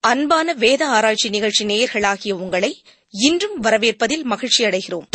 அன்பான வேத ஆராய்ச்சி நிகழ்ச்சி நேயர்களாகிய உங்களை இன்றும் வரவேற்பதில் மகிழ்ச்சி அடைகிறோம்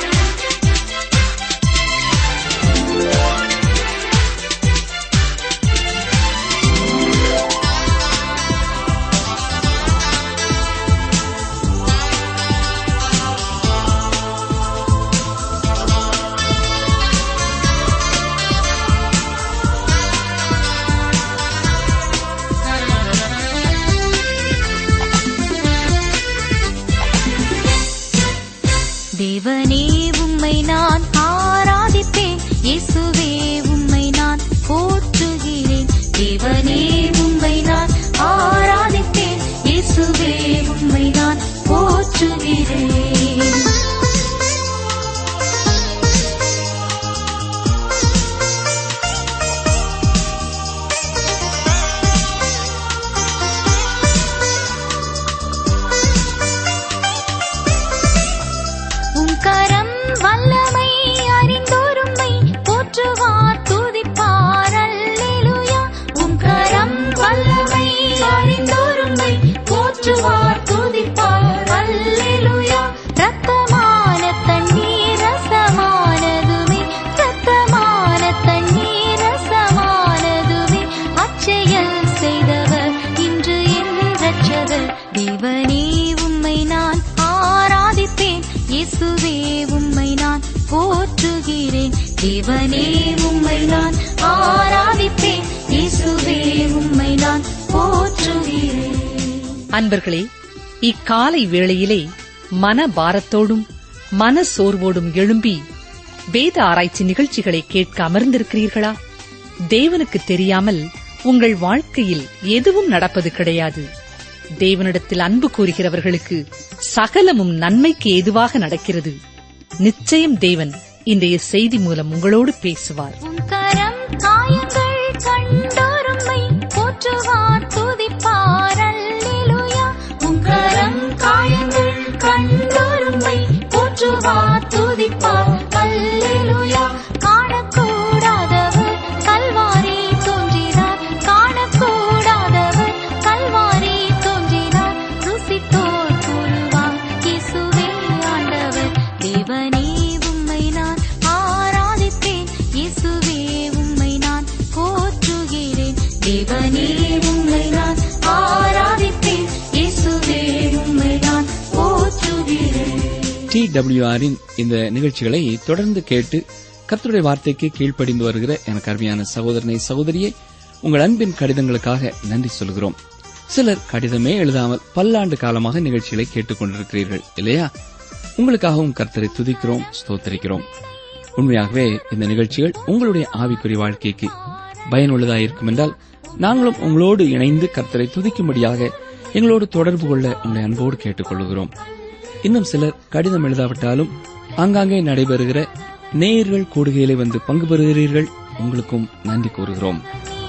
தேவனே உம்மை நான் ஆராதிப்பேன் இயேசுவே உம்மை நான் போற்றுகிறேன் தேவனே உம்மை நான் ஆராதிப்பேன் இயேசுவே உம்மை நான் போற்றுகிறேன் உம் கரம் வல்லமை அறிந்தோரும்மை போற்றுவார் துதிப்பார் அல்லேலூயா உம் கரம் வல்லமை அறிந்தோரும்மை போற்றுவார் துதிப்பார் அல்லேலூயா ரத்தமான தண்ணீர் ரசமானதுமே ரத்தமான தண்ணீர் ரசமானதுமே அச்செயல் செய்தவர் இன்று என் ரட்சகர் தேவனே உம்மை நான் ஆராதிப்பேன் இயேசுவே உம்மை நான் போற்றுகிறேன் தேவனே உம்மை நான் ஆராதிப்பேன் இயேசுவே உம்மை நான் போற்றுகிறேன் அன்பர்களே இக்காலை வேளையிலே மன பாரத்தோடும் மன சோர்வோடும் எழும்பி வேத ஆராய்ச்சி நிகழ்ச்சிகளை கேட்க அமர்ந்திருக்கிறீர்களா தேவனுக்கு தெரியாமல் உங்கள் வாழ்க்கையில் எதுவும் நடப்பது கிடையாது தேவனிடத்தில் அன்பு கூறுகிறவர்களுக்கு சகலமும் நன்மைக்கு ஏதுவாக நடக்கிறது நிச்சயம் தேவன் இன்றைய செய்தி மூலம் உங்களோடு பேசுவார் உம் கரம் காயங்கள் கண்டோரும்மை போற்றுவார் துதிப்பார் அல்லேலூயா உம் கரம் காயங்கள் கண்டோரும்மை போற்றுவார் துதிப்பார் அல்லேலூயா காணக்கூடாதவர் கல்வாரி தோன்றினார் காணக்கூடாதவர் கல்வாரி தோன்றினார் ருசித்தோர் கூறுவார் இயேசுவே ஆண்டவர் தேவனே உம்மை நான் ஆராதிப்பேன் இயேசுவே உம்மை நான் போற்றுகிறேன் தேவனே உம்மை நான் ஆராதிப்பேன் இயேசுவே உம்மை நான் போற்றுகிறேன் டி டபிள்யூஆரின் இந்த நிகழ்ச்சிகளை தொடர்ந்து கேட்டு கர்த்தருடைய வார்த்தைக்கு கீழ்ப்படிந்து வருகிற எனக்கு அருமையான சகோதரனை சகோதரியே உங்கள் அன்பின் கடிதங்களுக்காக நன்றி சொல்கிறோம் சிலர் கடிதமே எழுதாமல் பல்லாண்டு காலமாக நிகழ்ச்சிகளை கேட்டுக் கொண்டிருக்கிறீர்கள் இல்லையா உங்களுக்காகவும் கர்த்தரை துதிக்கிறோம் ஸ்தோத்தரிக்கிறோம் உண்மையாகவே இந்த நிகழ்ச்சிகள் உங்களுடைய ஆவிக்குரிய வாழ்க்கைக்கு பயனுள்ளதாக இருக்கும் என்றால் நாங்களும் உங்களோடு இணைந்து கர்த்தரை துதிக்கும்படியாக எங்களோடு தொடர்பு கொள்ள உங்களை அன்போடு கேட்டுக்கொள்கிறோம் இன்னும் சிலர் கடிதம் எழுதாவிட்டாலும் ஆங்காங்கே நடைபெறுகிற நேயர்கள் கூடுகையிலே வந்து பங்கு பெறுகிறீர்கள் உங்களுக்கும் நன்றி கூறுகிறோம்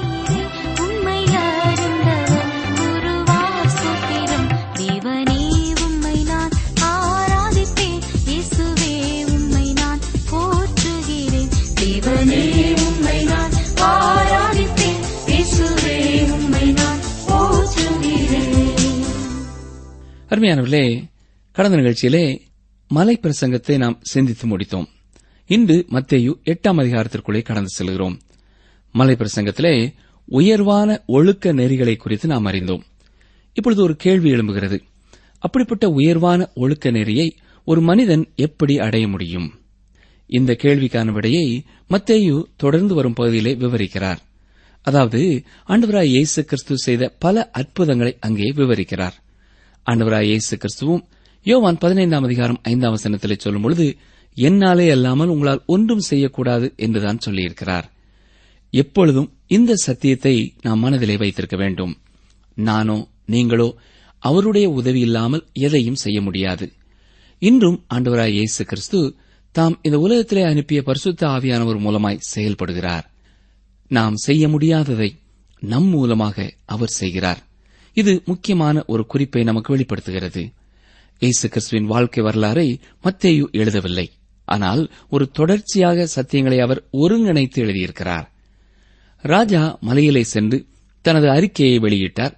உம்மை அறிந்தவர் குருவார் ஸ்தோத்திரம் தேவனே உம்மை நான் ஆராதிப்பேன் இயேசுவே உம்மை நான் போற்றுகிறேன் தேவனே உம்மை நான் ஆராதிப்பேன் இயேசுவே உம்மை நான் போற்றுகிறேன் அருமையானவர்களே கடந்த நிகழ்ச்சியிலே மலை பிரசங்கத்தை நாம் சிந்தித்து முடித்தோம் இன்று மத்தேயு எட்டாம் அதிகாரத்திற்குள்ளே கடந்து செல்கிறோம் மலை பிரசங்கத்திலே உயர்வான ஒழுக்க நெறிகளை குறித்து நாம் அறிந்தோம் இப்பொழுது ஒரு கேள்வி எழும்புகிறது அப்படிப்பட்ட உயர்வான ஒழுக்க நெறியை ஒரு மனிதன் எப்படி அடைய முடியும் இந்த கேள்விக்கான விடையை மத்தேயு தொடர்ந்து வரும் பகுதியிலே விவரிக்கிறார் அதாவது ஆண்டவராய் இயேசு கிறிஸ்து செய்த பல அற்புதங்களை அங்கே விவரிக்கிறார் ஆண்டவராய் இயேசு கிறிஸ்துவும் யோவான் பதினைந்தாம் அதிகாரம் ஐந்தாம் வசனத்திலே சொல்லும் பொழுது என்னாலே அல்லாமல் உங்களால் ஒன்றும் செய்யக்கூடாது என்றுதான் சொல்லியிருக்கிறார் எப்பொழுதும் இந்த சத்தியத்தை நாம் மனதிலே வைத்திருக்க வேண்டும் நானோ நீங்களோ அவருடைய உதவி இல்லாமல் எதையும் செய்ய முடியாது இன்றும் ஆண்டவராய் இயேசு கிறிஸ்து தாம் இந்த உலகத்திலே அனுப்பிய பரிசுத்த ஆவியானவர் மூலமாய் செயல்படுகிறார் நாம் செய்ய முடியாததை நம் மூலமாக அவர் செய்கிறார் இது முக்கியமான ஒரு குறிப்பை நமக்கு வெளிப்படுத்துகிறது இயேசு கிறிஸ்துவின் வாழ்க்கை வரலாறை மத்தேயு எழுதவில்லை ஆனால் ஒரு தொடர்ச்சியாக சத்தியங்களை அவர் ஒருங்கிணைத்து எழுதியிருக்கிறார் ராஜா மலையிலே சென்று தனது அறிக்கையை வெளியிட்டார்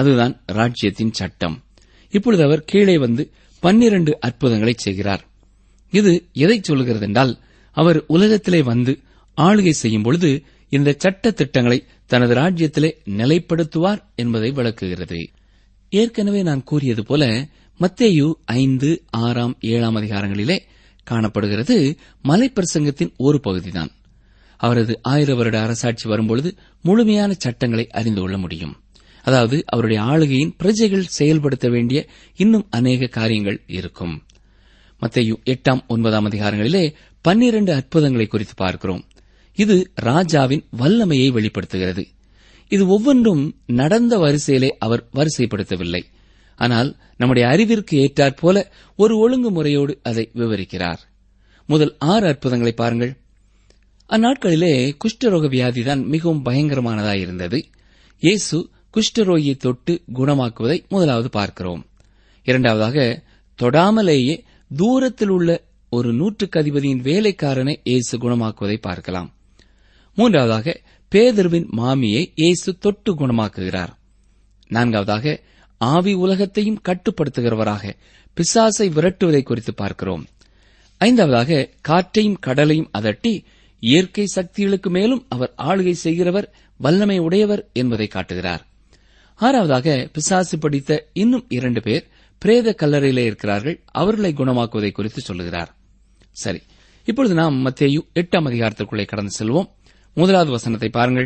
அதுதான் ராஜ்யத்தின் சட்டம் இப்பொழுது அவர் கீழே வந்து பன்னிரண்டு அற்புதங்களை செய்கிறார் இது எதை சொல்கிறது என்றால் அவர் உலகத்திலே வந்து ஆளுகை செய்யும் பொழுது இந்த சட்ட திட்டங்களை தனது ராஜ்யத்திலே நிலைப்படுத்துவார் என்பதை விளக்குகிறது ஏற்கனவே நான் கூறியது போல மத்தேயு ஐந்து ஆறாம் ஏழாம் அதிகாரங்களிலே காணப்படுகிறது மலைப்பிரசங்கத்தின் ஒரு பகுதிதான் அவரது ஆயிர வருட அரசாட்சி வரும்பொழுது முழுமையான சட்டங்களை அறிந்து கொள்ள முடியும் அதாவது அவருடைய ஆளுகையின் பிரஜைகள் செயல்படுத்த வேண்டிய இன்னும் அநேக காரியங்கள் இருக்கும் மத்தேயு எட்டாம் ஒன்பதாம் அதிகாரங்களிலே பன்னிரண்டு அற்புதங்களை குறித்து பார்க்கிறோம் இது ராஜாவின் வல்லமையை வெளிப்படுத்துகிறது இது ஒவ்வொன்றும் நடந்த வரிசையிலே அவர் வரிசைப்படுத்தவில்லை ஆனால் நம்முடைய அறிவிற்கு ஏற்றாற்போல ஒரு ஒழுங்குமுறையோடு அதை விவரிக்கிறார் முதல் ஆறு அற்புதங்களை பாருங்கள் அந்நாட்களிலே குஷ்டரோக வியாதிதான் மிகவும் பயங்கரமானதாயிருந்தது இயேசு குஷ்டரோகியை தொட்டு குணமாக்குவதை முதலாவது பார்க்கிறோம் இரண்டாவதாக தொடாமலேயே தூரத்தில் உள்ள ஒரு நூற்றுக்கு அதிபதியின் வேலைக்காரனை இயேசு குணமாக்குவதை பார்க்கலாம் மூன்றாவதாக பேதர்வின் மாமியை இயேசு தொட்டு குணமாக்குகிறார் நான்காவதாக ஆவி உலகத்தையும் கட்டுப்படுத்துகிறவராக பிசாசை விரட்டுவதை குறித்து பார்க்கிறோம் ஐந்தாவதாக காற்றையும் கடலையும் அதட்டி இயற்கை சக்திகளுக்கு மேலும் அவர் ஆளுகை செய்கிறவர் வல்லமை உடையவர் என்பதை காட்டுகிறார் ஆறாவதாக பிசாசு படித்த இன்னும் இரண்டு பேர் பிரேத கல்லறையிலே இருக்கிறார்கள் அவர்களை குணமாக்குவதை குறித்து சொல்லுகிறார் சரி இப்பொழுது நாம் மத்தேயு எட்டாம் அதிகாரத்திற்குள்ளே கடந்து செல்வோம் முதலாவது வசனத்தை பாருங்கள்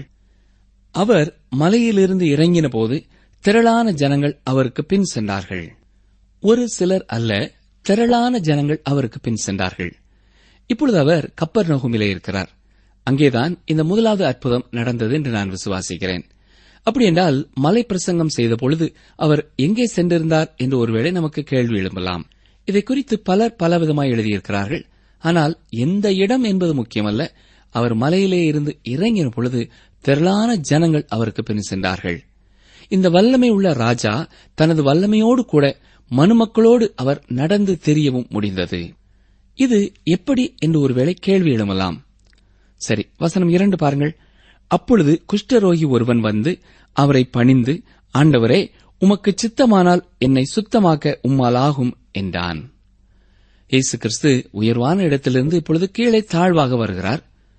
அவர் மலையிலிருந்து இறங்கின போது திரளான ஜனங்கள் அவருக்கு பின் சென்றார்கள் ஒரு சிலர் அல்ல திரளான ஜனங்கள் அவருக்கு பின் சென்றார்கள் இப்பொழுது அவர் கப்பர் நகுமிலே இருக்கிறார் அங்கேதான் இந்த முதலாவது அற்புதம் நடந்தது என்று நான் விசுவாசிக்கிறேன் அப்படி என்றால் மலை பிரசங்கம் செய்த பொழுது அவர் எங்கே சென்றிருந்தார் என்று ஒருவேளை நமக்கு கேள்வி எழும்பலாம் இதை குறித்து பலர் பலவிதமாய் எழுதியிருக்கிறார்கள் ஆனால் எந்த இடம் என்பது முக்கியமல்ல அவர் மலையிலே இருந்து இறங்கின பொழுது திரளான ஜனங்கள் அவருக்கு பின் சென்றார்கள் இந்த வல்லமை உள்ள ராஜா தனது வல்லமையோடு கூட மனுமக்களோடு அவர் நடந்து தெரியவும் முடிந்தது இது எப்படி என்று ஒருவேளை கேள்வி எழுமலாம் சரி வசனம் இரண்டு பாருங்கள் அப்பொழுது குஷ்டரோகி ஒருவன் வந்து அவரை பணிந்து ஆண்டவரே உமக்கு சித்தமானால் என்னை சுத்தமாக்க உம்மால் ஆகும் என்றான் இயேசு கிறிஸ்து உயர்வான இடத்திலிருந்து இப்பொழுது கீழே தாழ்வாக வருகிறார்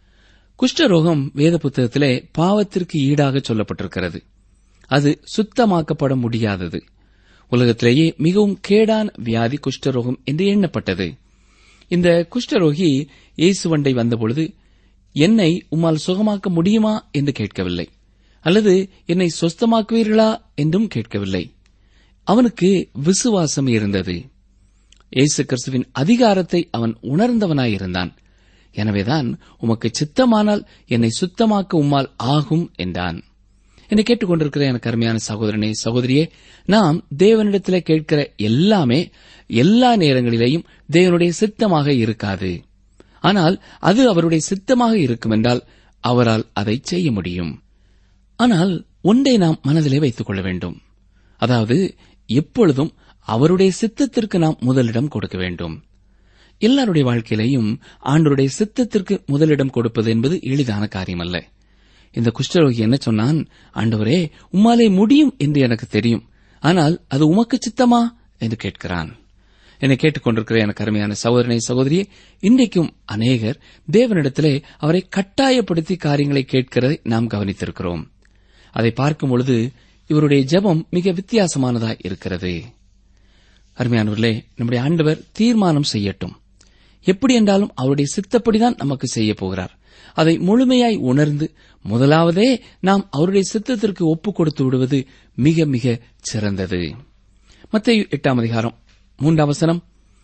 குஷ்டரோகம் வேத புத்தகத்திலே பாவத்திற்கு ஈடாக சொல்லப்பட்டிருக்கிறது அது சுத்தமாக்கப்பட முடியாதது உலகத்திலேயே மிகவும் கேடான வியாதி குஷ்டரோகம் என்று எண்ணப்பட்டது இந்த குஷ்டரோகி இயேசுவண்டை வந்தபொழுது என்னை உம்மால் சுகமாக்க முடியுமா என்று கேட்கவில்லை அல்லது என்னை சொஸ்தமாக்குவீர்களா என்றும் கேட்கவில்லை அவனுக்கு விசுவாசம் இருந்தது இயேசு கிறிஸ்துவின் அதிகாரத்தை அவன் உணர்ந்தவனாயிருந்தான் எனவேதான் உமக்கு சித்தமானால் என்னை சுத்தமாக்க உம்மால் ஆகும் என்றான் என்னை கேட்டுக்கொண்டிருக்கிற எனக்கு அருமையான சகோதரனே சகோதரியே நாம் தேவனிடத்திலே கேட்கிற எல்லாமே எல்லா நேரங்களிலேயும் தேவனுடைய சித்தமாக இருக்காது ஆனால் அது அவருடைய சித்தமாக இருக்கும் என்றால் அவரால் அதை செய்ய முடியும் ஆனால் ஒன்றை நாம் மனதிலே வைத்துக் கொள்ள வேண்டும் அதாவது எப்பொழுதும் அவருடைய சித்தத்திற்கு நாம் முதலிடம் கொடுக்க வேண்டும் எல்லாருடைய வாழ்க்கையிலையும் ஆண்டருடைய சித்தத்திற்கு முதலிடம் கொடுப்பது என்பது எளிதான காரியமல்ல இந்த குஷ்டரோகி என்ன சொன்னான் ஆண்டவரே உம்மாலே முடியும் என்று எனக்கு தெரியும் ஆனால் அது உமக்கு சித்தமா என்று கேட்கிறான் என்னை கேட்டுக்கொண்டிருக்கிற எனக்கு அருமையான சகோதரனை சகோதரியே இன்றைக்கும் அநேகர் தேவனிடத்திலே அவரை கட்டாயப்படுத்தி காரியங்களை கேட்கிறதை நாம் கவனித்திருக்கிறோம் அதை பார்க்கும் பொழுது இவருடைய ஜெபம் மிக வித்தியாசமானதாய் இருக்கிறது அருமையானவர்களே நம்முடைய ஆண்டவர் தீர்மானம் செய்யட்டும் எப்படி என்றாலும் அவருடைய சித்தப்படிதான் நமக்கு செய்ய போகிறார் அதை முழுமையாய் உணர்ந்து முதலாவதே நாம் அவருடைய சித்தத்திற்கு ஒப்புக் கொடுத்து விடுவது மிக மிக சிறந்தது மத்திய எட்டாம் அதிகாரம் மூன்றாம் வசனம்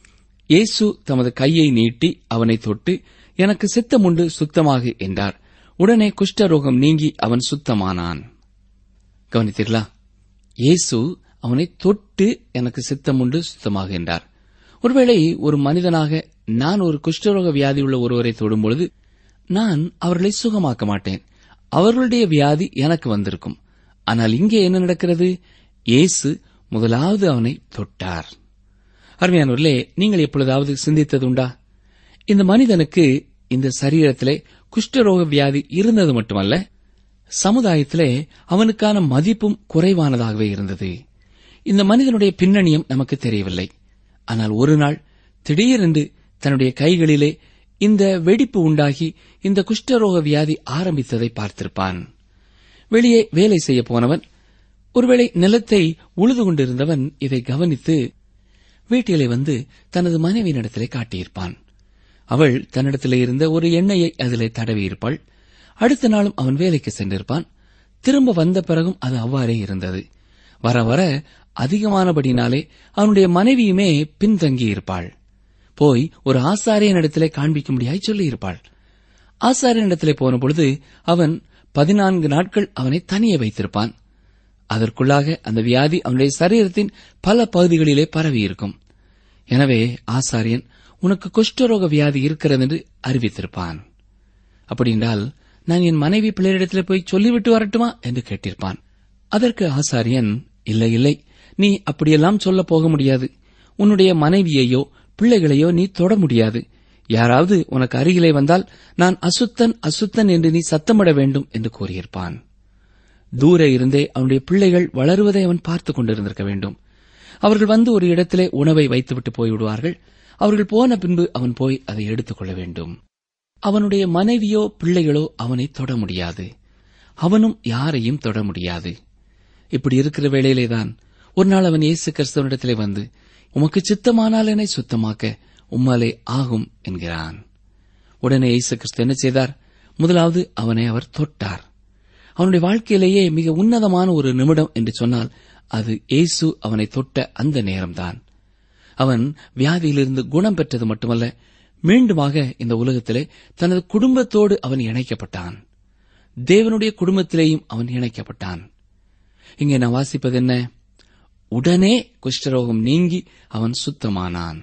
இயேசு தமது கையை நீட்டி அவனை தொட்டு எனக்கு சித்தமுண்டு சுத்தமாகு என்றார் உடனே குஷ்டரோகம் நீங்கி அவன் சுத்தமானான் கவனித்தீர்களா இயேசு அவனை தொட்டு எனக்கு சித்தமுண்டு சுத்தமாக என்றார் ஒருவேளை ஒரு மனிதனாக நான் ஒரு குஷ்டரோக வியாதி உள்ள ஒருவரை தொடும்பொழுது நான் அவர்களை சுகமாக்க மாட்டேன் அவர்களுடைய வியாதி எனக்கு வந்திருக்கும் ஆனால் இங்கே என்ன நடக்கிறது இயேசு முதலாவது அவனை தொட்டார் அருமையானவர்களே நீங்கள் எப்பொழுதாவது சிந்தித்ததுண்டா இந்த மனிதனுக்கு இந்த சரீரத்திலே குஷ்டரோக வியாதி இருந்தது மட்டுமல்ல சமுதாயத்திலே அவனுக்கான மதிப்பும் குறைவானதாகவே இருந்தது இந்த மனிதனுடைய பின்னணியும் நமக்கு தெரியவில்லை ஆனால் ஒரு நாள் திடீரென்று தன்னுடைய கைகளிலே இந்த வெடிப்பு உண்டாகி இந்த குஷ்டரோக வியாதி ஆரம்பித்ததை பார்த்திருப்பான் வெளியே வேலை செய்ய போனவன் ஒருவேளை நிலத்தை உழுது கொண்டிருந்தவன் இதை கவனித்து வீட்டிலே வந்து தனது மனைவியினிடத்திலே காட்டியிருப்பான் அவள் தன்னிடத்திலே இருந்த ஒரு எண்ணெயை அதிலே தடவியிருப்பாள் அடுத்த நாளும் அவன் வேலைக்கு சென்றிருப்பான் திரும்ப வந்த பிறகும் அது அவ்வாறே இருந்தது வர வர அதிகமானபடினாலே அவனுடைய மனைவியுமே பின்தங்கியிருப்பாள் போய் ஒரு ஆசாரியனிடத்திலே காண்பிக்கும்படியாய் சொல்லியிருப்பாள் ஆசாரியனிடத்திலே போன பொழுது அவன் பதினான்கு நாட்கள் அவனை தனியே வைத்திருப்பான் அதற்குள்ளாக அந்த வியாதி அவனுடைய சரீரத்தின் பல பகுதிகளிலே பரவியிருக்கும் எனவே ஆசாரியன் உனக்கு குஷ்டரோக வியாதி இருக்கிறது என்று அறிவித்திருப்பான் அப்படின்றால் நான் என் மனைவி பிள்ளையிடத்தில் போய் சொல்லிவிட்டு வரட்டுமா என்று கேட்டிருப்பான் அதற்கு ஆசாரியன் இல்லை இல்லை நீ அப்படியெல்லாம் சொல்ல போக முடியாது உன்னுடைய மனைவியையோ பிள்ளைகளையோ நீ தொட முடியாது யாராவது உனக்கு அருகிலே வந்தால் நான் அசுத்தன் அசுத்தன் என்று நீ சத்தமிட வேண்டும் என்று கூறியிருப்பான் தூர இருந்தே அவனுடைய பிள்ளைகள் வளருவதை அவன் பார்த்துக் கொண்டிருந்திருக்க வேண்டும் அவர்கள் வந்து ஒரு இடத்திலே உணவை வைத்துவிட்டு போய்விடுவார்கள் அவர்கள் போன பின்பு அவன் போய் அதை எடுத்துக் கொள்ள வேண்டும் அவனுடைய மனைவியோ பிள்ளைகளோ அவனை தொட முடியாது அவனும் யாரையும் தொட முடியாது இப்படி இருக்கிற வேளையிலேதான் ஒரு நாள் அவன் இயேசு கிறிஸ்தவனிடத்திலே வந்து உமக்கு சித்தமானால் என்னை சுத்தமாக்க உம்மாலே ஆகும் என்கிறான் உடனே இயேசு கிறிஸ்து என்ன செய்தார் முதலாவது அவனை அவர் தொட்டார் அவனுடைய வாழ்க்கையிலேயே மிக உன்னதமான ஒரு நிமிடம் என்று சொன்னால் அது இயேசு அவனை தொட்ட அந்த நேரம்தான் அவன் வியாதியிலிருந்து குணம் பெற்றது மட்டுமல்ல மீண்டுமாக இந்த உலகத்திலே தனது குடும்பத்தோடு அவன் இணைக்கப்பட்டான் தேவனுடைய குடும்பத்திலேயும் அவன் இணைக்கப்பட்டான் இங்கே நான் வாசிப்பது என்ன உடனே குஷ்டரோகம் நீங்கி அவன் சுத்தமானான்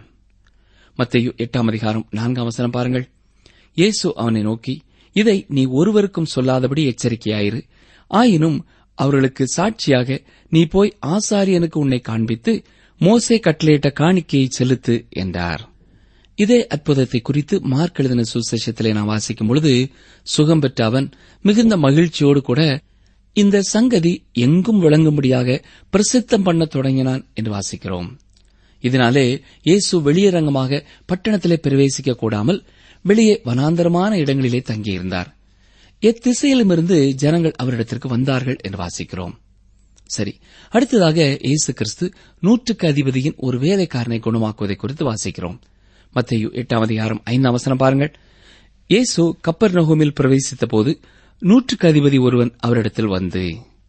மத்தையு எட்டாம் அதிகாரம் நான்காம் வசனம் பாருங்கள் இயேசு அவனை நோக்கி இதை நீ ஒருவருக்கும் சொல்லாதபடி எச்சரிக்கையாயிரு ஆயினும் அவர்களுக்கு சாட்சியாக நீ போய் ஆசாரியனுக்கு உன்னை காண்பித்து மோசே கட்டளையிட்ட காணிக்கையை செலுத்து என்றார் இதே அற்புதத்தை குறித்து மார்க் எழுதின சுசேஷத்திலே நான் வாசிக்கும் பொழுது சுகம் பெற்ற அவன் மிகுந்த மகிழ்ச்சியோடு கூட இந்த சங்கதி எங்கும் விளங்கும்படியாக பிரசித்தம் பண்ணத் தொடங்கினான் என்று வாசிக்கிறோம் இதனாலே இயேசு வெளியரங்கமாக பட்டணத்திலே பிரவேசிக்க கூடாமல் வெளியே வனாந்தரமான இடங்களிலே தங்கியிருந்தார் எத்திசையிலுமிருந்து ஜனங்கள் அவரிடத்திற்கு வந்தார்கள் என்று வாசிக்கிறோம் சரி அடுத்ததாக இயேசு கிறிஸ்து நூற்றுக்கு அதிபதியின் ஒரு வேலைக்காரனை குணமாக்குவதை குறித்து வாசிக்கிறோம் மத்தையு எட்டாம் அதிகாரம் ஐந்தாம் வசனம் பாருங்கள் இயேசு கப்பர் நகோமில் பிரவேசித்த போது நூற்றுக்கு அதிபதி ஒருவன் அவரிடத்தில் வந்து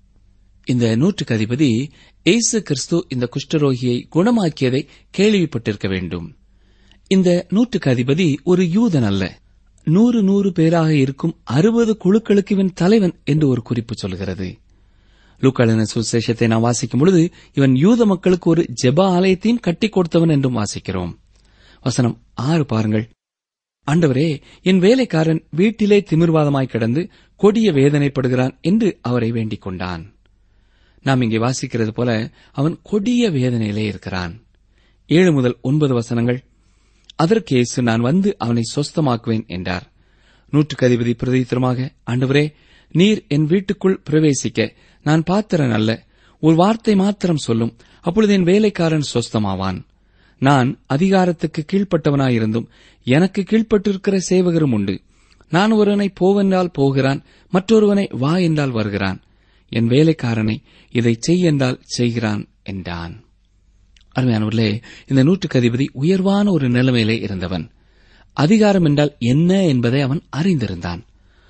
இந்த நூற்றுக்கு அதிபதி இயேசு கிறிஸ்து இந்த குஷ்டரோகியை குணமாக்கியதை கேள்விப்பட்டிருக்க வேண்டும் இந்த நூற்றுக்கு அதிபதி ஒரு யூதன் அல்ல நூறு நூறு பேராக இருக்கும் அறுபது குழுக்களுக்கு இவன் தலைவன் என்று ஒரு குறிப்பு சொல்கிறது லூக்காளின சுசேஷத்தை நாம் வாசிக்கும் பொழுது இவன் யூத மக்களுக்கு ஒரு ஜெப ஆலயத்தையும் கட்டிக் கொடுத்தவன் என்றும் வாசிக்கிறோம் வசனம் ஆறு பாருங்கள் ஆண்டவரே என் வேலைக்காரன் வீட்டிலே திமிர்வாதமாய் கிடந்து கொடிய வேதனைப்படுகிறான் என்று அவரை வேண்டிக் கொண்டான் நாம் இங்கே வாசிக்கிறது போல அவன் கொடிய வேதனையிலே இருக்கிறான் ஏழு முதல் ஒன்பது வசனங்கள் அதற்கு இயேசு நான் வந்து அவனை சொஸ்தமாக்குவேன் என்றார் நூற்றுக்கு அதிபதி பிரதித்திரமாக ஆண்டவரே நீர் என் வீட்டுக்குள் பிரவேசிக்க நான் பாத்திரன் அல்ல ஒரு வார்த்தை மாத்திரம் சொல்லும் அப்பொழுது என் வேலைக்காரன் சொஸ்தமாவான் நான் அதிகாரத்துக்கு கீழ்ப்பட்டவனாயிருந்தும் எனக்கு கீழ்ப்பட்டிருக்கிற சேவகரும் உண்டு நான் ஒருவனை போவென்றால் போகிறான் மற்றொருவனை வா என்றால் வருகிறான் என் வேலைக்காரனை இதை செய் என்றால் செய்கிறான் என்றான் அருமையானவர்களே இந்த நூற்றுக்கு அதிபதி உயர்வான ஒரு நிலைமையிலே இருந்தவன் அதிகாரம் என்றால் என்ன என்பதை அவன் அறிந்திருந்தான்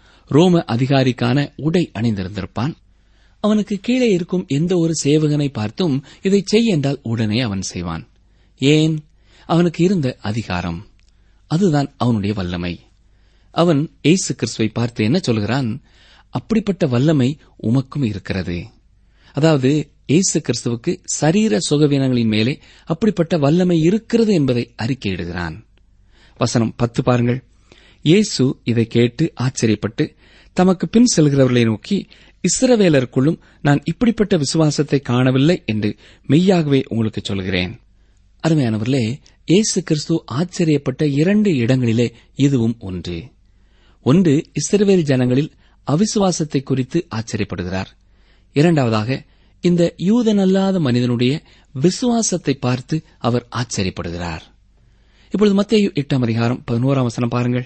ரோம அதிகாரிக்கான உடை அணிந்திருந்திருப்பான் அவனுக்கு கீழே இருக்கும் எந்த ஒரு சேவகனை பார்த்தும் இதை செய் என்றால் உடனே அவன் செய்வான் ஏன் அவனுக்கு இருந்த அதிகாரம் அதுதான் அவனுடைய வல்லமை அவன் ஏசு கிறிஸ்துவை பார்த்து என்ன சொல்கிறான் அப்படிப்பட்ட வல்லமை உமக்கும் இருக்கிறது அதாவது இயேசு கிறிஸ்துவுக்கு சரீர சுகவீனங்களின் மேலே அப்படிப்பட்ட வல்லமை இருக்கிறது என்பதை அறிக்கையிடுகிறான் வசனம் பத்து பாருங்கள் இயேசு இதை கேட்டு ஆச்சரியப்பட்டு தமக்கு பின் செல்கிறவர்களை நோக்கி இஸ்ரவேலருக்குள்ளும் நான் இப்படிப்பட்ட விசுவாசத்தை காணவில்லை என்று மெய்யாகவே உங்களுக்கு சொல்கிறேன் அருமையானவர்களே இயேசு கிறிஸ்து ஆச்சரியப்பட்ட இரண்டு இடங்களிலே இதுவும் ஒன்று ஒன்று இஸ்ரவேல் ஜனங்களில் அவிசுவாசத்தை குறித்து ஆச்சரியப்படுகிறார் இரண்டாவதாக இந்த யூதனல்லாத மனிதனுடைய விசுவாசத்தை பார்த்து அவர் ஆச்சரியப்படுகிறார் இப்பொழுது மத்திய எட்டாம் அதிகாரம் பதினோராம் வசனம் பாருங்கள்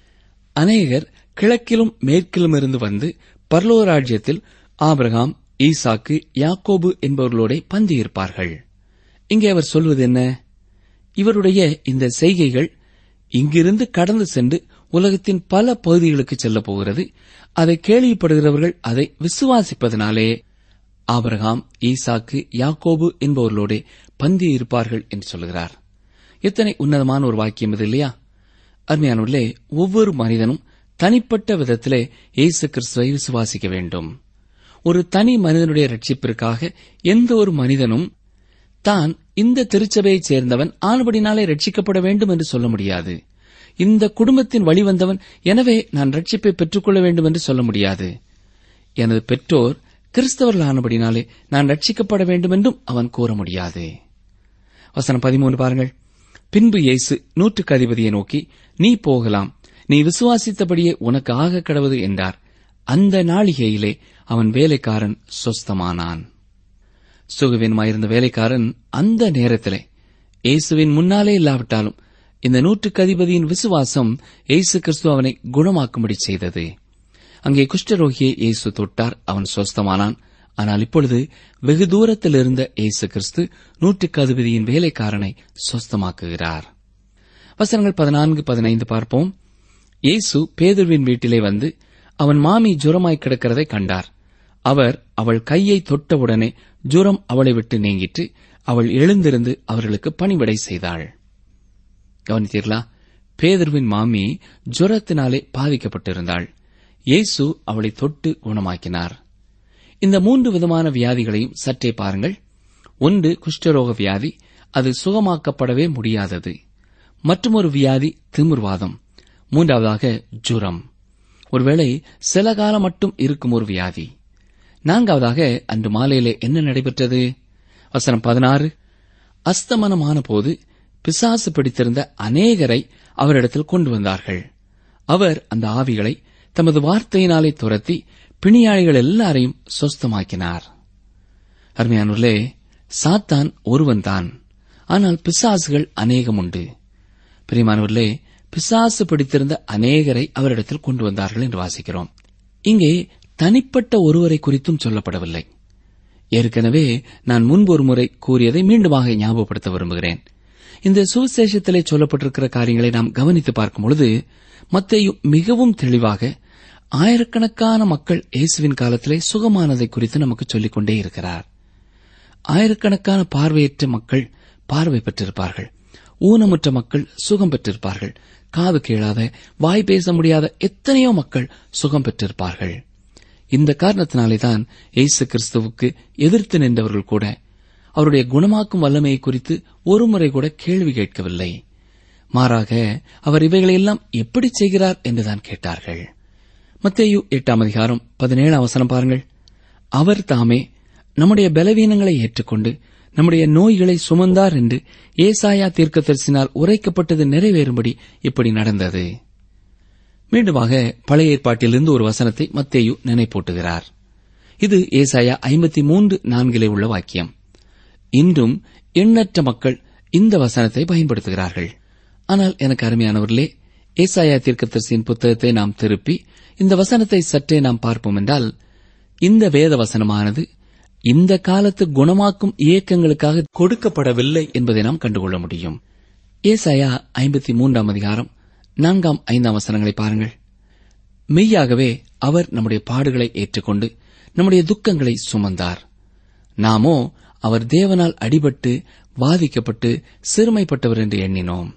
அநேகர் கிழக்கிலும் மேற்கிலும் இருந்து வந்து பர்லோராஜ்யத்தில் ஆபிரகாம் ஈசாக்கு யாக்கோபு என்பவர்களோட பந்தியிருப்பார்கள் இங்கே அவர் சொல்வது என்ன இவருடைய இந்த செய்கைகள் இங்கிருந்து கடந்து சென்று உலகத்தின் பல பகுதிகளுக்கு செல்லப் போகிறது அதை கேள்விப்படுகிறவர்கள் அதை விசுவாசிப்பதனாலே ஆபிரகாம் ஈசாக்கு யாக்கோபு என்பவர்களோட பந்தி இருப்பார்கள் என்று சொல்கிறார் எத்தனை உன்னதமான ஒரு வாக்கியம் இது இல்லையா அருமையானவர்களே ஒவ்வொரு மனிதனும் தனிப்பட்ட விதத்திலே இயேசு கிறிஸ்துவை விசுவாசிக்க வேண்டும் ஒரு தனி மனிதனுடைய ரட்சிப்பிற்காக எந்த ஒரு மனிதனும் தான் இந்த திருச்சபையைச் சேர்ந்தவன் ஆனபடினாலே ரட்சிக்கப்பட வேண்டும் என்று சொல்ல முடியாது இந்த குடும்பத்தின் வழிவந்தவன் எனவே நான் ரட்சிப்பை பெற்றுக்கொள்ள வேண்டும் என்று சொல்ல முடியாது எனது பெற்றோர் கிறிஸ்தவர்கள் ஆனபடினாலே நான் ரட்சிக்கப்பட வேண்டும் என்றும் அவன் கூற முடியாது வசனம் பதிமூன்று பாருங்கள் பின்பு இயேசு நூற்றுக்கு அதிபதியை நோக்கி நீ போகலாம் நீ விசுவாசித்தபடியே உனக்கு ஆக கடவுது என்றார் அந்த நாளிகையிலே அவன் வேலைக்காரன் சொஸ்தமானான் சுகவீனமாயிருந்த வேலைக்காரன் அந்த நேரத்திலே இயேசுவின் முன்னாலே இல்லாவிட்டாலும் இந்த நூற்றுக்கு அதிபதியின் விசுவாசம் இயேசு கிறிஸ்து அவனை குணமாக்கும்படி செய்தது அங்கே குஷ்டரோகியை இயேசு தொட்டார் அவன் சொஸ்தமானான் ஆனால் இப்பொழுது வெகு தூரத்தில் இருந்த இயேசு கிறிஸ்து நூற்றுக்கு அதிபதியின் வேலைக்காரனை சொஸ்தமாக்குகிறார் வசனங்கள் பதினான்கு பதினைந்து பார்ப்போம் இயேசு பேதுருவின் வீட்டிலே வந்து அவன் மாமி ஜுரமாய் கிடக்கிறதை கண்டார் அவர் அவள் கையை தொட்டவுடனே ஜுரம் அவளை விட்டு நீங்கிட்டு அவள் எழுந்திருந்து அவர்களுக்கு பணிவிடை செய்தாள் கவனித்தீர்களா பேதர்வின் மாமி ஜுரத்தினாலே பாதிக்கப்பட்டிருந்தாள் இயேசு அவளை தொட்டு குணமாக்கினார் இந்த மூன்று விதமான வியாதிகளையும் சற்றே பாருங்கள் ஒன்று குஷ்டரோக வியாதி அது சுகமாக்கப்படவே முடியாதது மற்றொரு வியாதி திமிர்வாதம் மூன்றாவதாக ஜுரம் ஒருவேளை சில காலம் மட்டும் இருக்கும் ஒரு வியாதி நான்காவதாக அன்று மாலையிலே என்ன நடைபெற்றது வசனம் பதினாறு அஸ்தமனமான போது பிசாசு பிடித்திருந்த அநேகரை அவரிடத்தில் கொண்டு வந்தார்கள் அவர் அந்த ஆவிகளை தமது வார்த்தையினாலே துரத்தி பிணியாளிகள் எல்லாரையும் சொஸ்தமாக்கினார் அருமையானுள்ளே சாத்தான் ஒருவன்தான் ஆனால் பிசாசுகள் அநேகம் உண்டு பிரியமானவர்களே பிசாசு பிடித்திருந்த அநேகரை அவரிடத்தில் கொண்டு வந்தார்கள் என்று வாசிக்கிறோம் இங்கே தனிப்பட்ட ஒருவரை குறித்தும் சொல்லப்படவில்லை ஏற்கனவே நான் முன்பு ஒரு முறை கூறியதை மீண்டுமாக ஞாபகப்படுத்த விரும்புகிறேன் இந்த சுவிசேஷத்திலே சொல்லப்பட்டிருக்கிற காரியங்களை நாம் கவனித்து பார்க்கும் பொழுது மத்தேயு மிகவும் தெளிவாக ஆயிரக்கணக்கான மக்கள் இயேசுவின் காலத்திலே சுகமானதை குறித்து நமக்கு சொல்லிக் கொண்டே இருக்கிறார் ஆயிரக்கணக்கான பார்வையற்ற மக்கள் பார்வை பெற்றிருப்பார்கள் ஊனமுற்ற மக்கள் சுகம் பெற்றிருப்பார்கள் காது கேளாத வாய் பேச முடியாத எத்தனையோ மக்கள் சுகம் பெற்றிருப்பார்கள் இந்த காரணத்தினாலேதான் இயேசு கிறிஸ்துவுக்கு எதிர்த்து நின்றவர்கள் கூட அவருடைய குணமாக்கும் வல்லமையை குறித்து ஒருமுறை கூட கேள்வி கேட்கவில்லை மாறாக அவர் இவைகளையெல்லாம் எப்படி செய்கிறார் என்றுதான் கேட்டார்கள் மத்தேயு எட்டாம் அதிகாரம் பதினேழாம் வசனம் பாருங்கள் அவர் தாமே நம்முடைய பலவீனங்களை ஏற்றுக்கொண்டு நம்முடைய நோய்களை சுமந்தார் என்று ஏசாயா தீர்க்கதரிசினால் உரைக்கப்பட்டது நிறைவேறும்படி இப்படி நடந்தது மீண்டுமாக பழைய ஏற்பாட்டிலிருந்து ஒரு வசனத்தை மத்தேயு நினைப்பூட்டுகிறார் இது ஏசாயா ஐம்பத்தி மூன்று நான்கிலே உள்ள வாக்கியம் இன்றும் எண்ணற்ற மக்கள் இந்த வசனத்தை பயன்படுத்துகிறார்கள் ஆனால் எனக்கு அருமையானவர்களே ஏசாயா தீர்க்கதரிசியின் புத்தகத்தை நாம் திருப்பி இந்த வசனத்தை சற்றே நாம் பார்ப்போம் என்றால் இந்த வேத வசனமானது இந்த காலத்து குணமாக்கும் இயக்கங்களுக்காக கொடுக்கப்படவில்லை என்பதை நாம் கண்டுகொள்ள முடியும் ஏசாயா ஐம்பத்தி மூன்றாம் அதிகாரம் நான்காம் ஐந்தாம் வசனங்களை பாருங்கள் மெய்யாகவே அவர் நம்முடைய பாடுகளை ஏற்றுக்கொண்டு நம்முடைய துக்கங்களை சுமந்தார் நாமோ அவர் தேவனால் அடிபட்டு வாதிக்கப்பட்டு சிறுமைப்பட்டவர் என்று எண்ணினோம்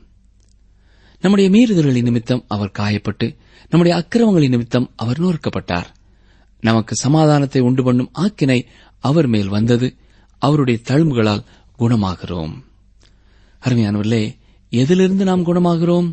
நம்முடைய மீறுதல்களின் நிமித்தம் அவர் காயப்பட்டு நம்முடைய அக்கிரமங்களின் நிமித்தம் அவர் நொறுக்கப்பட்டார் நமக்கு சமாதானத்தை உண்டு பண்ணும் ஆக்கினை அவர் மேல் வந்தது அவருடைய தழும்புகளால் குணமாகிறோம் அருமையானவர்களே எதிலிருந்து நாம் குணமாகிறோம்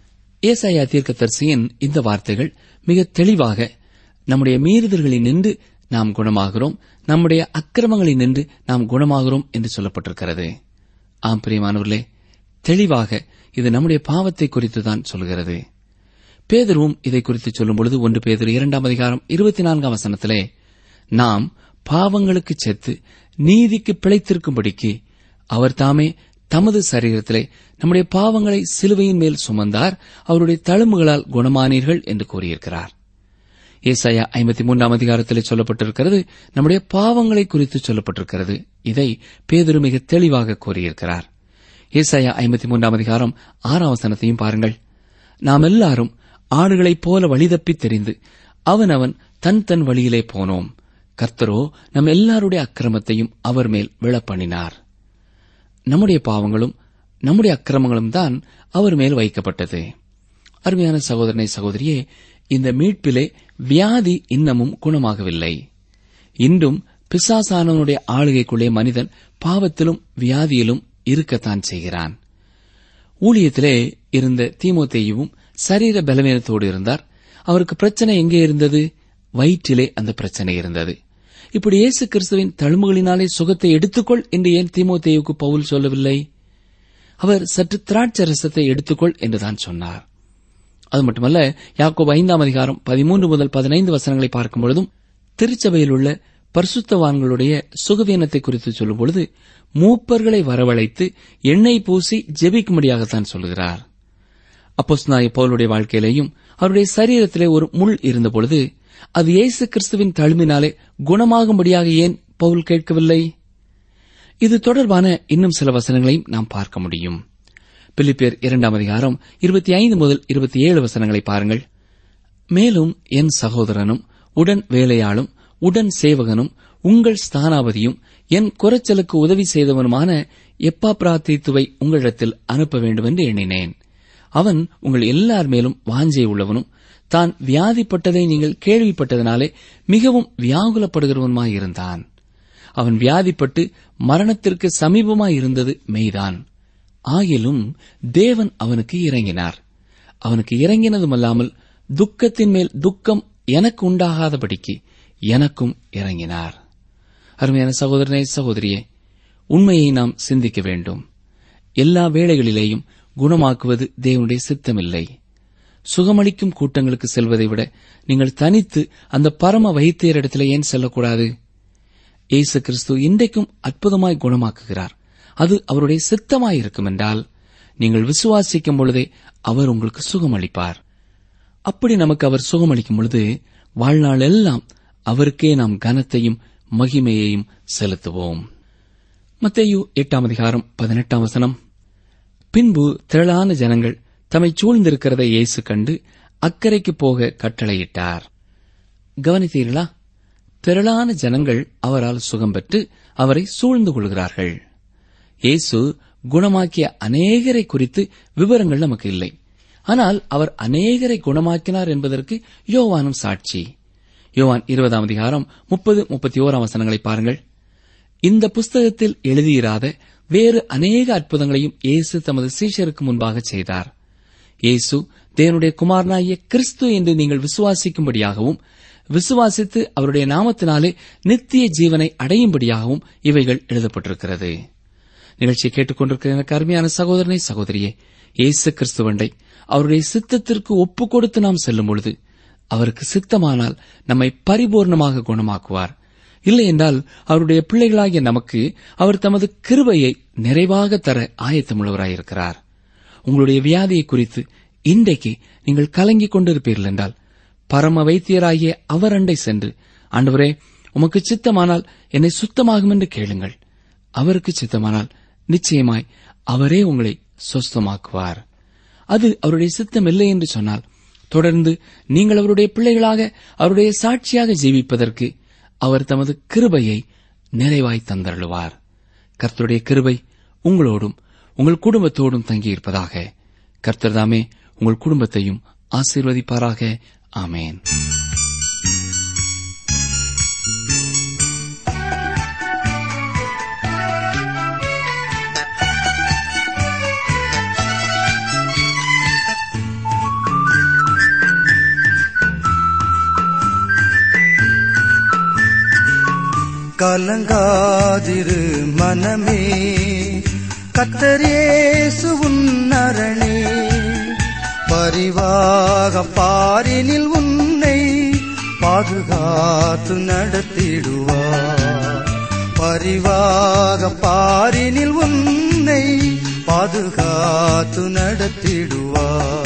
ஏசாயா தீர்க்கதரிசியின் இந்த வார்த்தைகள் மிக தெளிவாக நம்முடைய மீறுதல்களில் நின்று நாம் குணமாகிறோம் நம்முடைய அக்கிரமங்களில் நின்று நாம் குணமாகிறோம் என்று சொல்லப்பட்டிருக்கிறது ஆம் பிரியமானவர்களே தெளிவாக இது நம்முடைய பாவத்தை குறித்து தான் சொல்கிறது பேதரும் இதை குறித்து சொல்லும் பொழுது ஒன்று பேதர் இரண்டாம் அதிகாரம் இருபத்தி நான்காம் வசனத்திலே நாம் பாவங்களுக்கு செத்து நீதிக்கு பிழைத்திருக்கும்படிக்கு அவர் தாமே தமது சரீரத்திலே நம்முடைய பாவங்களை சிலுவையின் மேல் சுமந்தார் அவருடைய தழும்புகளால் குணமானீர்கள் என்று கூறியிருக்கிறார் ஏசாயா ஐம்பத்தி மூன்றாம் அதிகாரத்திலே சொல்லப்பட்டிருக்கிறது நம்முடைய பாவங்களை குறித்து சொல்லப்பட்டிருக்கிறது இதை பேதுரு மிக தெளிவாக கூறியிருக்கிறார் ஏசாயா ஐம்பத்தி மூன்றாம் அதிகாரம் ஆறாம் வசனத்தையும் பாருங்கள் நாம் எல்லாரும் ஆடுகளைப் போல வழிதப்பி தெரிந்து அவன் அவன் தன் தன் வழியிலே போனோம் கர்த்தரோ நம் எல்லாருடைய அக்கிரமத்தையும் அவர் மேல் விழப்பண்ணினார் நம்முடைய பாவங்களும் நம்முடைய அக்கிரமங்களும் தான் அவர் மேல் வைக்கப்பட்டது அருமையான சகோதரனை சகோதரியே இந்த மீட்பிலே வியாதி இன்னமும் குணமாகவில்லை இன்றும் பிசாசானவனுடைய ஆளுகைக்குள்ளே மனிதன் பாவத்திலும் வியாதியிலும் இருக்கத்தான் செய்கிறான் ஊழியத்திலே இருந்த தீமோத்தேயுவும் சரீர பலவீனத்தோடு இருந்தார் அவருக்கு பிரச்சனை எங்கே இருந்தது வயிற்றிலே அந்த பிரச்சனை இருந்தது இப்படி இயேசு கிறிஸ்துவின் தழும்புகளினாலே சுகத்தை எடுத்துக்கொள் என்று ஏன் தீமோத்தேயுக்கு பவுல் சொல்லவில்லை அவர் சற்று திராட்சை ரசத்தை எடுத்துக்கொள் என்றுதான் சொன்னார் அது மட்டுமல்ல யாக்கோப் ஐந்தாம் அதிகாரம் பதிமூன்று முதல் பதினைந்து வசனங்களை பார்க்கும் பொழுதும் திருச்சபையில் உள்ள பரிசுத்தவான்களுடைய சுகவீனத்தை குறித்து சொல்லும் பொழுது மூப்பர்களை வரவழைத்து எண்ணெய் பூசி ஜெபிக்கும்படியாகத்தான் சொல்கிறார் அப்போஸ்நாய பவுலுடைய வாழ்க்கையிலேயும் அவருடைய சரீரத்திலே ஒரு முள் இருந்தபொழுது அது இயேசு கிறிஸ்துவின் தழும்பினாலே குணமாகும்படியாக ஏன் பவுல் கேட்கவில்லை இது தொடர்பான இன்னும் சில வசனங்களையும் நாம் பார்க்க முடியும் பிலிப்பியர் இரண்டாம் அதிகாரம் இருபத்தி ஐந்து முதல் இருபத்தி ஏழு வசனங்களை பாருங்கள் மேலும் என் சகோதரனும் உடன் வேலையாளும் உடன் சேவகனும் உங்கள் ஸ்தானாபதியும் என் குறைச்சலுக்கு உதவி செய்தவனுமான எப்பா பிரார்த்தித்துவை உங்களிடத்தில் அனுப்ப வேண்டும் என்று எண்ணினேன் அவன் உங்கள் எல்லார் மேலும் வாஞ்சை உள்ளவனும் தான் வியாதிப்பட்டதை நீங்கள் கேள்விப்பட்டதனாலே மிகவும் வியாகுலப்படுகிறவனுமாயிருந்தான் அவன் வியாதிப்பட்டு மரணத்திற்கு சமீபமாயிருந்தது மெய்தான் ஆகிலும் தேவன் அவனுக்கு இறங்கினார் அவனுக்கு இறங்கினதுமல்லாமல் துக்கத்தின் மேல் துக்கம் எனக்கு உண்டாகாதபடிக்கு எனக்கும் இறங்கினார் அருமையான சகோதரனே சகோதரியே உண்மையை நாம் சிந்திக்க வேண்டும் எல்லா வேளைகளிலேயும் குணமாக்குவது தேவனுடைய சித்தமில்லை சுகமளிக்கும் கூட்டங்களுக்கு செல்வதை விட நீங்கள் தனித்து அந்த பரம வைத்தியரிடத்தில் ஏன் செல்லக்கூடாது இயேசு கிறிஸ்து இன்றைக்கும் அற்புதமாய் குணமாக்குகிறார் அது அவருடைய சித்தமாயிருக்கும் என்றால் நீங்கள் விசுவாசிக்கும் பொழுதே அவர் உங்களுக்கு சுகமளிப்பார் அப்படி நமக்கு அவர் சுகமளிக்கும் பொழுது வாழ்நாள் எல்லாம் அவருக்கே நாம் கனத்தையும் மகிமையையும் செலுத்துவோம் மத்தேயு எட்டாம் அதிகாரம் பதினெட்டாம் வசனம் பின்பு திரளான ஜனங்கள் தம்மை சூழ்ந்திருக்கிறதை இயேசு கண்டு அக்கறைக்கு போக கட்டளையிட்டார் கவனித்தீர்களா திரளான ஜனங்கள் அவரால் சுகம் பெற்று அவரை சூழ்ந்து கொள்கிறார்கள் இயேசு குணமாக்கிய அநேகரை குறித்து விவரங்கள் நமக்கு இல்லை ஆனால் அவர் அநேகரை குணமாக்கினார் என்பதற்கு யோவானும் சாட்சி யோவான் இருபதாம் அதிகாரம் முப்பது முப்பத்தி ஓராம் வசனங்களை பாருங்கள் இந்த புஸ்தகத்தில் எழுதியிராத வேறு அநேக அற்புதங்களையும் இயேசு தமது சீஷருக்கு முன்பாக செய்தார் இயேசு தேவனுடைய குமாரனாகிய கிறிஸ்து என்று நீங்கள் விசுவாசிக்கும்படியாகவும் விசுவாசித்து அவருடைய நாமத்தினாலே நித்திய ஜீவனை அடையும்படியாகவும் இவைகள் எழுதப்பட்டிருக்கிறது நிகழ்ச்சியை கேட்டுக்கொண்டிருக்கிற எனக்கு அருமையான சகோதரனை சகோதரியே இயேசு கிறிஸ்துவண்டை அவருடைய சித்தத்திற்கு ஒப்புக் கொடுத்து நாம் செல்லும் பொழுது அவருக்கு சித்தமானால் நம்மை பரிபூர்ணமாக குணமாக்குவார் இல்லை என்றால் அவருடைய பிள்ளைகளாகிய நமக்கு அவர் தமது கிருபையை நிறைவாக தர ஆயத்தமுள்ளவராயிருக்கிறார் உங்களுடைய வியாதியை குறித்து இன்றைக்கு நீங்கள் கலங்கிக் கொண்டிருப்பீர்கள் என்றால் பரம வைத்தியராகிய அவர் அண்டை சென்று ஆண்டவரே உமக்கு சித்தமானால் என்னை சுத்தமாகும் என்று கேளுங்கள் அவருக்கு சித்தமானால் நிச்சயமாய் அவரே உங்களை சொஸ்தமாக்குவார் அது அவருடைய சித்தம் இல்லை என்று சொன்னால் தொடர்ந்து நீங்கள் அவருடைய பிள்ளைகளாக அவருடைய சாட்சியாக ஜீவிப்பதற்கு அவர் தமது கிருபையை நிறைவாய் தந்தருளுவார் கர்த்தருடைய கிருபை உங்களோடும் உங்கள் குடும்பத்தோடும் தங்கியிருப்பதாக கர்த்தர் தாமே உங்கள் குடும்பத்தையும் ஆசீர்வதிப்பாராக ஆமேன் கலங்காதிரு மனமே கத்தரேசு உன்னரணே பரிவாக பாரினில் உன்னை பாதுகாத்து நடத்திடுவார் பரிவாக பாரினில் உன்னை பாதுகாத்து நடத்திடுவார்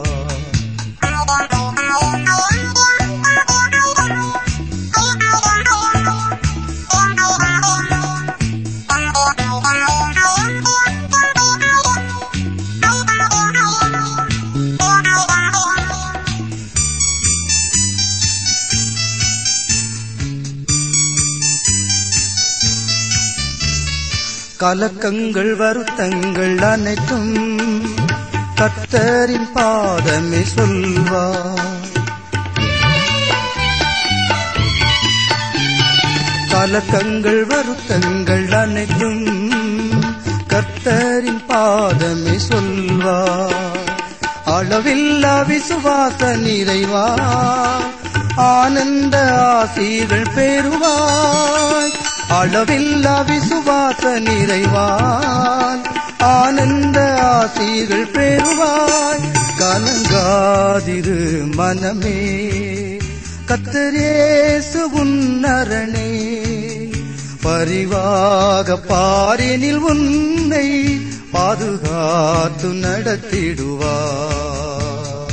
கலக்கங்கள் வருத்தங்கள் அனைத்தும் கத்தரின் பாதமே சொல்வார் கலக்கங்கள் வருத்தங்கள் அனைத்தும் கர்த்தரின் பாதமே சொல்வார் அளவில்லா விசுவாச நிறைவா ஆனந்த ஆசீர்கள் பெறுவாய் அளவில்லா விசுவாச நிறைவான் ஆனந்த ஆசீர்கள் பெறுவாய் கலங்காதிரு மனமே கத்தரேசு உன்னரணே பரிவாக பாரினில் உன்னை பாதுகாத்து நடத்திடுவார்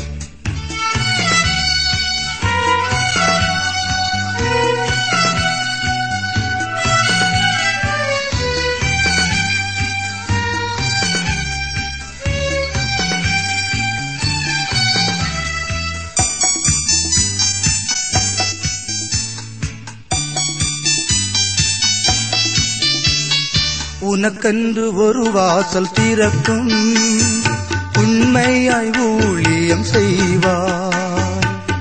உனக்கென்று ஒரு வாசல் திறக்கும் உண்மையாய் ஊழியம் செய்வார்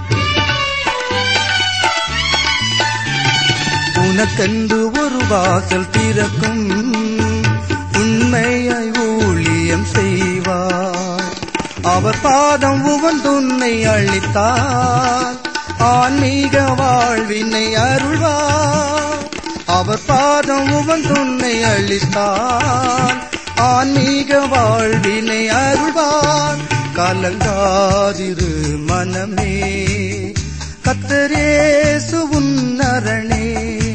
உனக்கென்று ஒரு வாசல் திறக்கும் உண்மையாய் ஊழியம் செய்வார் அவர் பாதம் உவந்துன்னை அளித்தார் ஆன்மீக வாழ்வினை அருள்வார் அவர் பாதம் உவந்துன்னை அளித்தார் ஆன்மீக வாழ்வினை அருள்வார் கலங்காதிரு மனமே கத்தரேசு உன்னரணே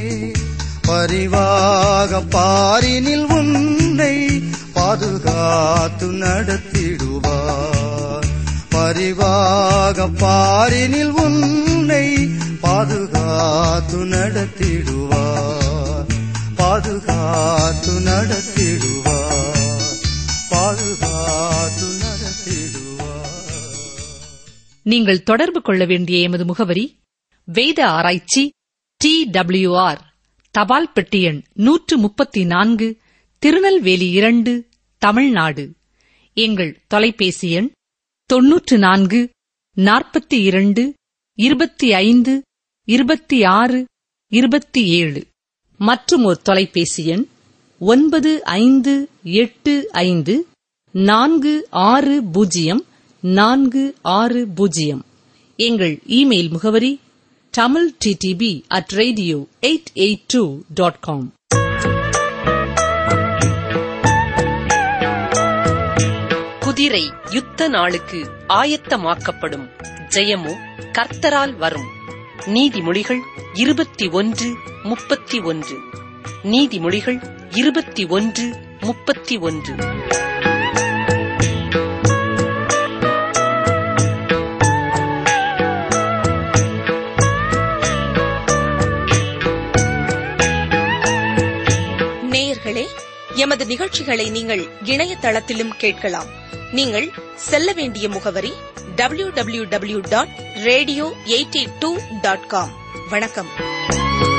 பரிவாக பாரினில் உன்னை பாதுகாத்து நடத்திடுவார் பரிவாக பாரினில் உன்னை பாதுகாத்து நடத்திடுவார் பாதுகாத்து நடத்திடுவார் பாதுகாத்து நடத்திடுவார் நீங்கள் தொடர்பு கொள்ள வேண்டிய எமது முகவரி வேத ஆராய்ச்சி டி டபிள்யூஆர் தபால் பெட்டி எண் நூற்று முப்பத்தி நான்கு திருநெல்வேலி இரண்டு தமிழ்நாடு எங்கள் தொலைபேசி எண் தொன்னூற்று நான்கு நாற்பத்தி இரண்டு இருபத்தி ஐந்து இருபத்தி ஆறு இருபத்தி ஏழு மற்றும் ஒரு தொலைபேசி எண் ஒன்பது ஐந்து எட்டு ஐந்து நான்கு ஆறு பூஜ்ஜியம் நான்கு ஆறு பூஜ்ஜியம் எங்கள் இமெயில் முகவரி Tamil DTP at radio eight eight two dot com குதிரை யுத்த நாளுக்கு ஆயத்தமாக்கப்படும் ஜெயமோ கர்த்தரால் வரும் நீதிமொழிகள் இருபத்தி ஒன்று முப்பத்தி ஒன்று நீதிமொழிகள் இருபத்தி ஒன்று முப்பத்தி ஒன்று நேயர்களே எமது நிகழ்ச்சிகளை நீங்கள் இணையதளத்திலும் கேட்கலாம் நீங்கள் செல்ல வேண்டிய முகவரி W W W dot radio eighty two dot com வணக்கம்